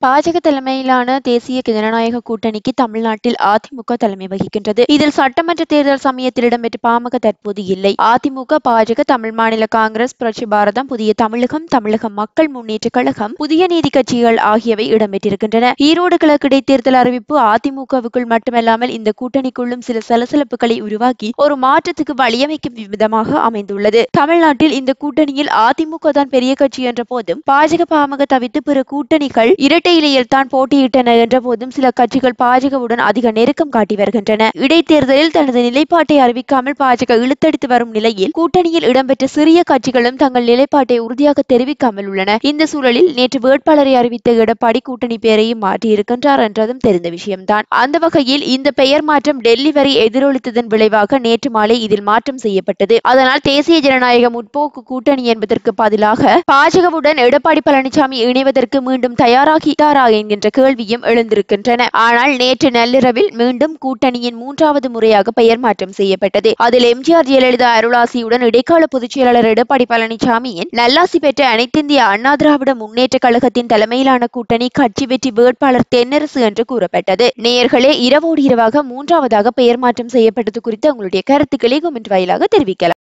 பாஜக தலைமையிலான தேசிய ஜனநாயக கூட்டணிக்கு தமிழ்நாட்டில் அதிமுக தலைமை வகிக்கின்றது இதில் சட்டமன்ற தேர்தல் சமயத்தில் இடம்பெற்ற பாமக தற்போது இல்லை அதிமுக பாஜக தமிழ் மாநில காங்கிரஸ் புரட்சி பாரதம் புதிய தமிழகம் தமிழக மக்கள் முன்னேற்ற கழகம் புதிய நீதி கட்சிகள் ஆகியவை இடம்பெற்றிருக்கின்றன ஈரோடு கிழக்கு இடைத்தேர்தல் அறிவிப்பு அதிமுகவுக்குள் மட்டுமல்லாமல் இந்த கூட்டணிக்குள்ளும் சில சலசலப்புகளை உருவாக்கி ஒரு மாற்றத்துக்கு வழியமைக்கும் விதமாக அமைந்துள்ளது தமிழ்நாட்டில் இந்த கூட்டணியில் அதிமுக தான் பெரிய கட்சி என்ற போதும் பாஜக பாமக தவிர்த்து பிற கூட்டணிகள் இரட்டை இலையில் தான் போட்டியிட்டன என்ற போதும் சில கட்சிகள் பாஜகவுடன் அதிக நெருக்கம் காட்டி வருகின்றன இடைத்தேர்தலில் தனது நிலைப்பாட்டை அறிவிக்காமல் பாஜக இழுத்தடித்து வரும் நிலையில் கூட்டணியில் இடம்பெற்ற சிறிய கட்சிகளும் தங்கள் நிலைப்பாட்டை உறுதியாக தெரிவிக்காமல் உள்ளன இந்த சூழலில் நேற்று வேட்பாளரை அறிவித்த எடப்பாடி கூட்டணி பெயரையும் மாற்றியிருக்கின்றார் என்றதும் தெரிந்த விஷயம்தான் அந்த வகையில் இந்த பெயர் மாற்றம் டெல்லி வரை எதிரொலித்ததன் விளைவாக நேற்று மாலை இதில் மாற்றம் செய்யப்பட்டது அதனால் தேசிய ஜனநாயக முற்போக்கு கூட்டணி என்பதற்கு பதிலாக பாஜகவுடன் எடப்பாடி பழனிசாமி இணைவதற்கு மீண்டும் தயாராகிட்டாரா என்கின்ற கேள்வியும் எழுந்திருக்கின்றன ஆனால் நேற்று நள்ளிரவில் மீண்டும் கூட்டணியின் மூன்றாவது முறையாக பெயர் மாற்றம் செய்யப்பட்டது அதில் எம்ஜிஆர் ஜெயலலிதா அருளாசியுடன் இடைக்கால பொதுச் செயலாளர் எடப்பாடி பழனிசாமியின் நல்லாசி பெற்ற அனைத்திந்திய அண்ணா திராவிட முன்னேற்ற கழகத்தின் தலைமையிலான கூட்டணி கட்சி வெற்றி வேட்பாளர் தென்னரசு என்று கூறப்பட்டது நேயர்களே இரவோடு இரவாக மூன்றாவதாக பெயர் மாற்றம் செய்யப்பட்டது குறித்து உங்களுடைய கருத்துக்களை கமெண்ட் வாயிலாக தெரிவிக்கலாம்